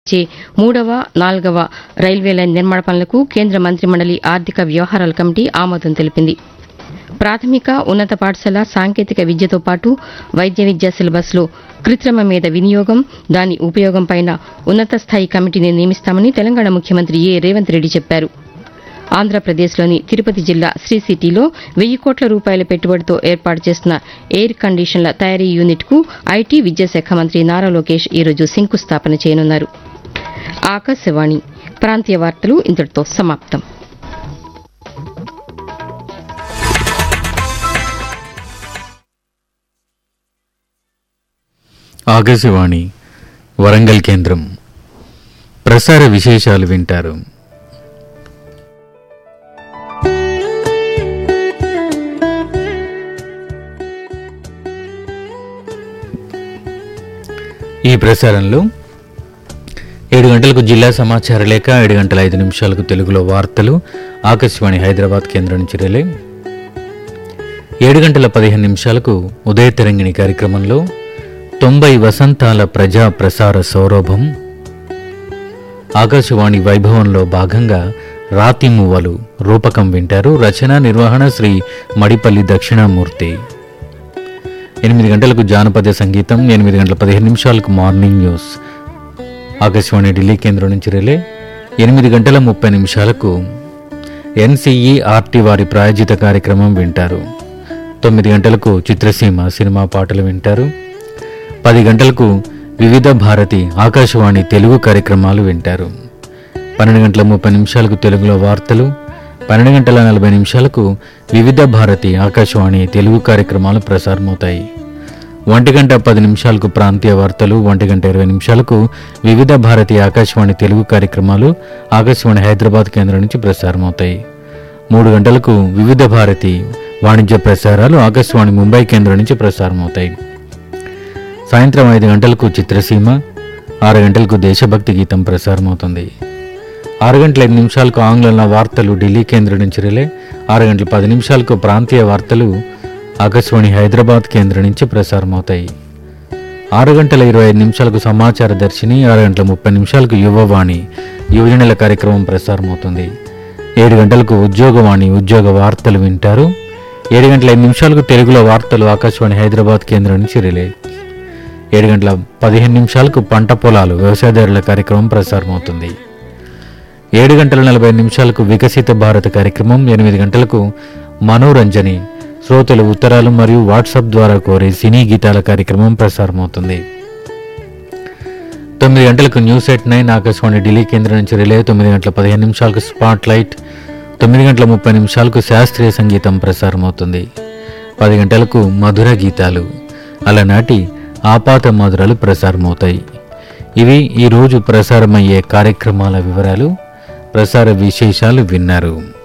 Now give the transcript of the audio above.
చే మూడవ నాల్గవ రైల్వే లైన్ నిర్మాణ పనులకు కేంద్ర మంత్రిమండలి ఆర్థిక వ్యవహారాల కమిటీ ఆమోదం తెలిపింది ప్రాథమిక ఉన్నత పాఠశాల సాంకేతిక విద్యతో పాటు వైద్య విద్యా సిలబస్లో కృత్రిమ మీద వినియోగం దాని ఉపయోగంపైన ఉన్నత స్థాయి కమిటీని నియమిస్తామని తెలంగాణ ముఖ్యమంత్రి ఏ రేవంత్ రెడ్డి చెప్పారు ఆంధ్రప్రదేశ్లోని తిరుపతి జిల్లా శ్రీ సిటీలో వెయ్యి కోట్ల రూపాయల పెట్టుబడితో ఏర్పాటు చేస్తున్న ఎయిర్ కండిషన్ల తయారీ యూనిట్కు ఐటీ విద్యాశాఖ మంత్రి నారా లోకేష్ ఈరోజు శంకుస్థాపన చేయనున్నారు ఆకాశవాణి ప్రాంతీయ వార్తలు ఇంతటితో సమాప్తం ఆకాశవాణి వరంగల్ కేంద్రం ప్రసార విశేషాలు వింటారు ఈ ప్రసారంలో ఏడు గంటలకు జిల్లా సమాచార లేఖ ఏడు గంటల ఐదు నిమిషాలకు తెలుగులో వార్తలు ఆకాశవాణి హైదరాబాద్ కేంద్రం నుంచి రిలే ఏడు గంటల పదిహేను నిమిషాలకు ఉదయ తెరంగిణి కార్యక్రమంలో తొంభై వసంతాల ప్రజా ప్రసార సౌరభం ఆకాశవాణి వైభవంలో భాగంగా రాతి మువ్వలు రూపకం వింటారు రచన నిర్వహణ శ్రీ మడిపల్లి దక్షిణామూర్తి ఎనిమిది గంటలకు జానపద సంగీతం ఎనిమిది గంటల పదిహేను నిమిషాలకు మార్నింగ్ న్యూస్ ఆకాశవాణి ఢిల్లీ కేంద్రం నుంచి రిలే ఎనిమిది గంటల ముప్పై నిమిషాలకు ఎన్సీఈఆర్టీ వారి ప్రాయోజిత కార్యక్రమం వింటారు తొమ్మిది గంటలకు చిత్రసీమ సినిమా పాటలు వింటారు పది గంటలకు వివిధ భారతి ఆకాశవాణి తెలుగు కార్యక్రమాలు వింటారు పన్నెండు గంటల ముప్పై నిమిషాలకు తెలుగులో వార్తలు పన్నెండు గంటల నలభై నిమిషాలకు వివిధ భారతి ఆకాశవాణి తెలుగు కార్యక్రమాలు ప్రసారమవుతాయి ఒంటి గంట పది నిమిషాలకు ప్రాంతీయ వార్తలు ఒంటి గంట ఇరవై నిమిషాలకు వివిధ భారతి ఆకాశవాణి తెలుగు కార్యక్రమాలు ఆకాశవాణి హైదరాబాద్ కేంద్రం నుంచి ప్రసారమవుతాయి మూడు గంటలకు వివిధ భారతి వాణిజ్య ప్రసారాలు ఆకాశవాణి ముంబై కేంద్రం నుంచి ప్రసారమవుతాయి సాయంత్రం ఐదు గంటలకు చిత్రసీమ ఆరు గంటలకు దేశభక్తి గీతం ప్రసారమవుతుంది ఆరు గంటల ఐదు నిమిషాలకు ఆంగ్లంలో వార్తలు ఢిల్లీ కేంద్రం నుంచి రిలే ఆరు గంటల పది నిమిషాలకు ప్రాంతీయ వార్తలు ఆకాశవాణి హైదరాబాద్ కేంద్రం నుంచి ప్రసారమవుతాయి ఆరు గంటల ఇరవై ఐదు నిమిషాలకు సమాచార దర్శిని ఆరు గంటల ముప్పై నిమిషాలకు యువవాణి యువజనుల కార్యక్రమం ప్రసారమవుతుంది ఏడు గంటలకు ఉద్యోగవాణి ఉద్యోగ వార్తలు వింటారు ఏడు గంటల ఐదు నిమిషాలకు తెలుగులో వార్తలు ఆకాశవాణి హైదరాబాద్ కేంద్రం నుంచి రిలే ఏడు గంటల పదిహేను నిమిషాలకు పంట పొలాలు వ్యవసాయదారుల కార్యక్రమం ప్రసారమవుతుంది ఏడు గంటల నలభై నిమిషాలకు వికసిత భారత కార్యక్రమం ఎనిమిది గంటలకు మనోరంజని శ్రోతలు ఉత్తరాలు మరియు వాట్సాప్ ద్వారా కోరే సినీ గీతాల కార్యక్రమం ప్రసారమవుతుంది తొమ్మిది గంటలకు news at nine Akashvani Delhi కేంద్రం నుంచి రిలే తొమ్మిది గంటల పదిహేను నిమిషాలకు స్పాట్ లైట్ తొమ్మిది గంటల ముప్పై నిమిషాలకు శాస్త్రీయ సంగీతం ప్రసారమవుతుంది పది గంటలకు మధుర గీతాలు అలనాటి ఆపాత మధురాలు ప్రసారమవుతాయి ఇవి ఈరోజు ప్రసారమయ్యే కార్యక్రమాల వివరాలు ప్రసార విశేషాలు విన్నారు